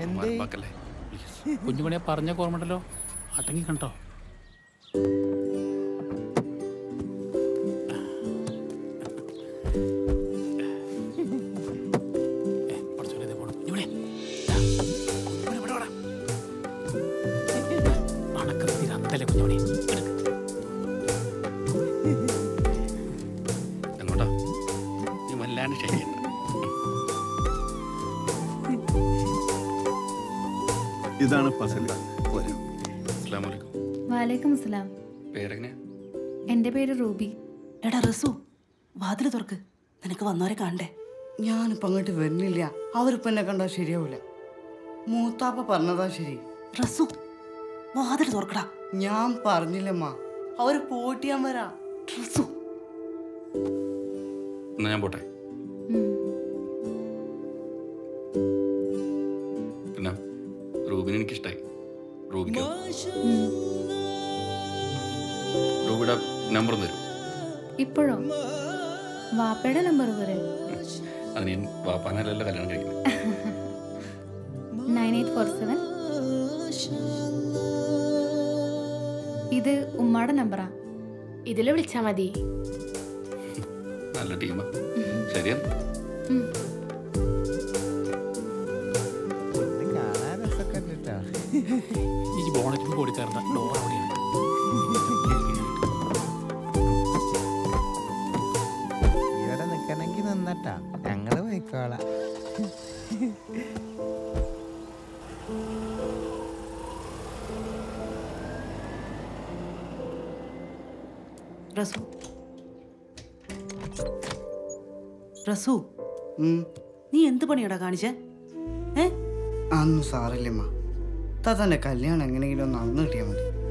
എന്തേ മറപ്പാക്കല്ലേ കുഞ്ഞുമണിയെ പറഞ്ഞ ഓർമ്മണ്ടല്ലോ അടങ്ങി കണ്ടോ ഏ, പടച്ചോനെ, ദേ പോണു. കുഞ്ഞുമണി, ദാ, കുഞ്ഞുമണി ഇവിടെ വാടാ. അണക്കത്ത് തീരെ അന്തല്ലേ കുഞ്ഞുമണി എടുക്ക്. എങ്ങോട്ടാ നീ വല്ലാണ്ട് ശരിയല്ല ഇതാണ് പസൽ പോരും അസ്സാം വലൈക്കും വാലേക്കും അസ്സലാം പേരെങ്ങനെയാ എൻ്റെ പേര് റൂബി എടാ റസു വാതില് തുറക്ക് നിനക്ക് വന്നവരെ കാണണ്ടേ ഞാനിപ്പോ അങ്ങോട്ട് വരുന്നില്ല അവരിപ്പോ എന്നെ കണ്ടാ ശരിയാവൂല മൂത്താപ്പ പറഞ്ഞതാ ശരി റസു വാതില് തുറക്കടാ ഞാൻ പറഞ്ഞില്ലമ്മ അവര് പോയിട്ട് ഞാൻ വരാ റസു എന്നാ ഞാൻ പോട്ടെ ഉം. പിന്നെ റൂബിനെ എനിക്കിഷ്ടായി റൂബിക്കോ റൂബിയുടെ നമ്പർ തരും ഇപ്പോഴോ വാപ്പയുടെ നമ്പർ പോരെ അത് ഞാൻ വാപ്പാനല്ലല്ലോ കല്യാണം കഴിക്കുന്നത് നയൻ എയ്റ്റ് ഫോർ സെവൻ ഇത് ഉമ്മാടെ നമ്പറാ ഇതിൽ വിളിച്ചാ മതി നല്ല ടീമാ ശരിയാ ഉം. ഇത് കാണാൻ രസമൊക്കെ ഉണ്ട് ട്ടോ. ഈ ബോണറ്റിന് കൊടുക്കാറുണ്ട് ഡോർ അവിടെയാണ് ഇവിടെ നിക്കണെങ്കി നിന്നട്ടാ ഞങ്ങള് പോയിക്കോളാം റസു റസു ഉം നീ എന്ത് പണിയാടാ കാണിച്ചേ ഏ അതൊന്നും സാറില്ലമ്മ താത്തന്റെ കല്യാണം എങ്ങനെയെങ്കിലും നടന്നു കിട്ടിയാൽ മതി